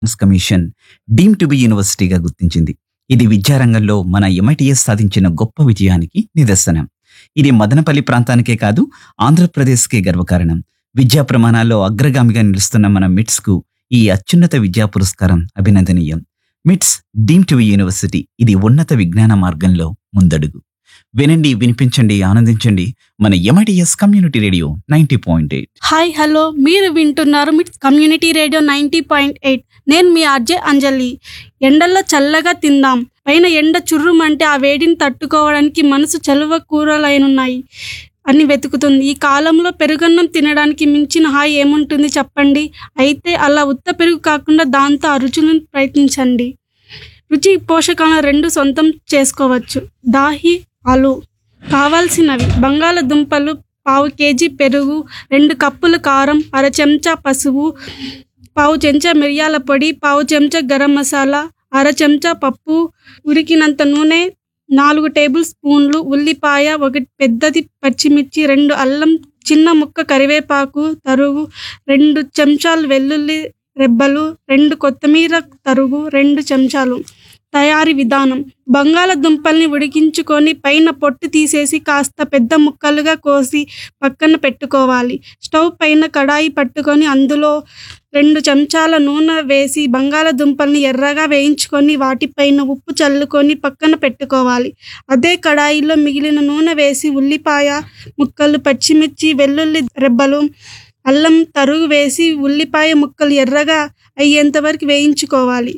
commission deem to be యూనివర్సిటీగా గుర్తించింది ఇది విద్యారంగంలో మన ఎంఐటిఎస్ సాధించిన గొప్ప విజయానికి నిదర్శనం ఇది మదనపల్లి ప్రాంతానికే కాదు ఆంధ్రప్రదేశ్కే గర్వకారణం విద్యా ప్రమాణాల్లో అగ్రగామిగా నిలుస్తున్న మన మిట్స్ కు ఈ అత్యున్నత విద్యా పురస్కారం అభినందనీయం మిట్స్ డీమ్ టు బి యూనివర్సిటీ ఇది ఉన్నత విజ్ఞాన మార్గంలో ముందడుగు వినండి వినిపించండి ఆనందించండి మన M I T S community radio ninety point eight hi hello మీరు వింటున్నారు మీ community radio ninety point eight నేను మీ అర్జే అంజలి ఎండల్లో చల్లగా తిందాం పైన ఎండ చుర్రుమంటే ఆ వేడిని తట్టుకోవడానికి మనసు చలువ కూరలైనున్నాయి అని వెతుకుతుంది ఈ కాలంలో పెరుగన్నం తినడానికి మించిన హాయి ఏముంటుంది చెప్పండి అయితే అలా ఉత్త పెరుగు కాకుండా దాంతో ఆ రుచులను ప్రయత్నించండి రుచి పోషకాలను రెండు సొంతం చేసుకోవచ్చు దాహి ఆలు కావాల్సినవి బంగాళదుంపలు పావు కేజీ పెరుగు రెండు కప్పులు కారం అర చెంచా పసుపు పావు చెంచా మిరియాల పొడి పావు చెంచా గరం మసాలా అర చెంచా పప్పు ఉడికినంత నూనె నాలుగు టేబుల్ స్పూన్లు ఉల్లిపాయ ఒకటి పెద్దది పచ్చిమిర్చి రెండు అల్లం చిన్న ముక్క కరివేపాకు తరుగు రెండు చెంచాలు వెల్లుల్లి రెబ్బలు రెండు కొత్తిమీర తరుగు రెండు చెంచాలు తయారీ విధానం బంగాళదుంపల్ని ఉడికించుకొని పైన పొట్టు తీసేసి కాస్త పెద్ద ముక్కలుగా కోసి పక్కన పెట్టుకోవాలి స్టవ్ పైన కడాయి పట్టుకొని అందులో రెండు చెంచాల నూనె వేసి బంగాళదుంపల్ని ఎర్రగా వేయించుకొని వాటిపైన ఉప్పు చల్లుకొని పక్కన పెట్టుకోవాలి అదే కడాయిలో మిగిలిన నూనె వేసి ఉల్లిపాయ ముక్కలు పచ్చిమిర్చి వెల్లుల్లి రెబ్బలు అల్లం తరుగు వేసి ఉల్లిపాయ ముక్కలు ఎర్రగా అయ్యేంత వరకు వేయించుకోవాలి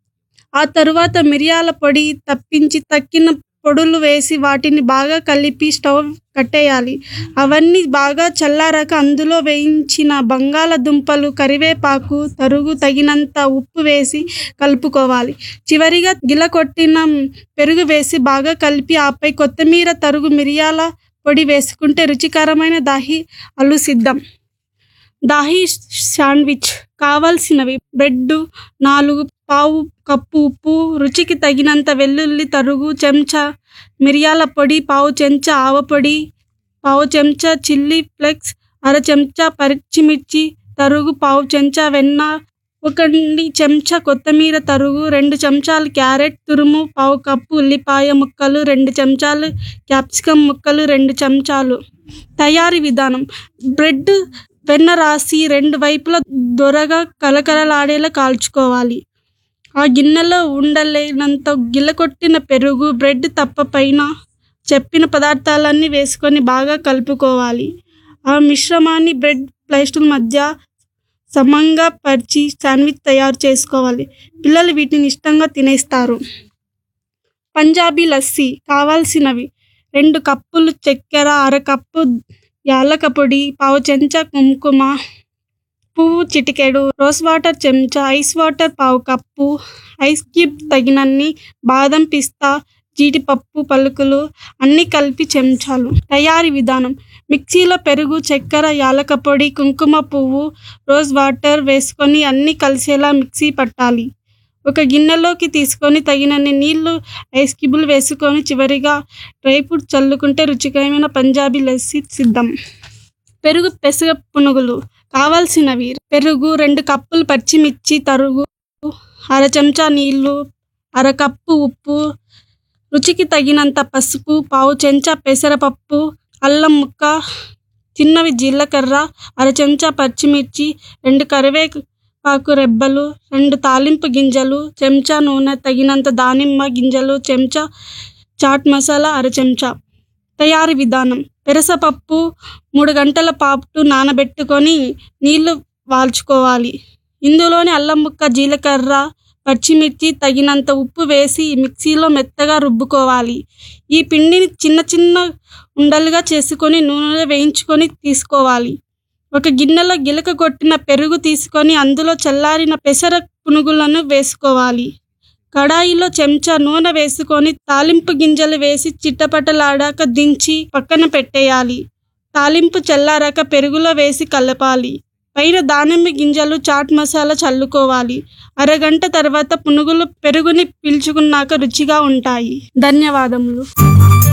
ఆ తరువాత మిరియాల పొడి తప్పించి తక్కిన పొడులు వేసి వాటిని బాగా కలిపి స్టవ్ కట్టేయాలి అవన్నీ బాగా చల్లారాక అందులో వేయించిన బంగాళదుంపలు కరివేపాకు తరుగు తగినంత ఉప్పు వేసి కలుపుకోవాలి చివరిగా గిలకొట్టిన పెరుగు వేసి బాగా కలిపి ఆపై కొత్తిమీర తరుగు మిరియాల పొడి వేసుకుంటే రుచికరమైన దాహి అల్లు సిద్ధం దాహి శాండ్విచ్ కావాల్సినవి బ్రెడ్ నాలుగు పావు కప్పు ఉప్పు రుచికి తగినంత వెల్లుల్లి తరుగు చెంచా మిరియాల పొడి పావు చెంచా ఆవపొడి పావు చెంచా చిల్లీ ఫ్లేక్స్ అర చెంచా పచ్చిమిర్చి తరుగు పావు చెంచా వెన్న ఒక చెంచా కొత్తిమీర తరుగు రెండు చెంచాలు క్యారెట్ తురుము పావు కప్పు ఉల్లిపాయ ముక్కలు రెండు చెంచాలు క్యాప్సికమ్ ముక్కలు రెండు చెంచాలు తయారీ విధానం బ్రెడ్ వెన్న రాసి రెండు వైపులా దొరగా కలకలలాడేలా కాల్చుకోవాలి ఆ గిన్నెలో ఉండలేనంత గిల్లకొట్టిన పెరుగు బ్రెడ్ తప్ప పైన చెప్పిన పదార్థాలన్నీ వేసుకొని బాగా కలుపుకోవాలి ఆ మిశ్రమాన్ని బ్రెడ్ ప్లేస్టుల మధ్య సమంగా పరిచి శాండ్విచ్ తయారు చేసుకోవాలి పిల్లలు వీటిని ఇష్టంగా తినేస్తారు పంజాబీ లస్సీ కావాల్సినవి రెండు కప్పులు చక్కెర అర కప్పు యాలక పొడి పావు చెంచా కుంకుమ పువ్వు చిటికెడు రోస్ వాటర్ చెంచా ఐస్ వాటర్ పావు కప్పు ఐస్ క్యూబ్ తగినన్ని బాదం పిస్తా జీడిపప్పు పలుకులు అన్నీ కలిపి చెంచాలు తయారీ విధానం మిక్సీలో పెరుగు చక్కెర యాలక పొడి కుంకుమ పువ్వు రోజ్ వాటర్ వేసుకొని అన్నీ కలిసేలా మిక్సీ పట్టాలి ఒక గిన్నెలోకి తీసుకొని తగినన్ని నీళ్లు ఐస్ క్యూబులు వేసుకొని చివరిగా డ్రై ఫ్రూట్ చల్లుకుంటే రుచికరమైన పంజాబీ లస్సీ సిద్ధం పెరుగు పెసగ పునుగులు కావాల్సినవి పెరుగు రెండు కప్పులు పచ్చిమిర్చి తరుగు అర చెంచా నీళ్లు అర కప్పు ఉప్పు రుచికి తగినంత పసుపు పావు చెంచా పెసరపప్పు అల్లం ముక్క చిన్నవి జీలకర్ర అర చెంచా పచ్చిమిర్చి రెండు కరివేపాకు రెబ్బలు రెండు తాలింపు గింజలు చెంచా నూనె తగినంత దానిమ్మ గింజలు చెంచా చాట్ మసాలా అర చెంచా తయారీ విధానం పెరసపప్పు మూడు గంటల పాటు నానబెట్టుకొని నీళ్లు వాల్చుకోవాలి ఇందులోని అల్లం ముక్క జీలకర్ర పచ్చిమిర్చి తగినంత ఉప్పు వేసి మిక్సీలో మెత్తగా రుబ్బుకోవాలి ఈ పిండిని చిన్న చిన్న ఉండలుగా చేసుకొని నూనెలో వేయించుకొని తీసుకోవాలి ఒక గిన్నెలో గిలక కొట్టిన పెరుగు తీసుకొని అందులో చల్లారిన పెసర పునుగులను వేసుకోవాలి కడాయిలో చెంచా నూనె వేసుకొని తాలింపు గింజలు వేసి చిట్టపటలాడాక దించి పక్కన పెట్టేయాలి తాలింపు చల్లారాక పెరుగులో వేసి కలపాలి పైన దానిమ్మ గింజలు చాట్ మసాలా చల్లుకోవాలి అరగంట తర్వాత పునుగులు పెరుగుని పీల్చుకున్నాక రుచిగా ఉంటాయి ధన్యవాదములు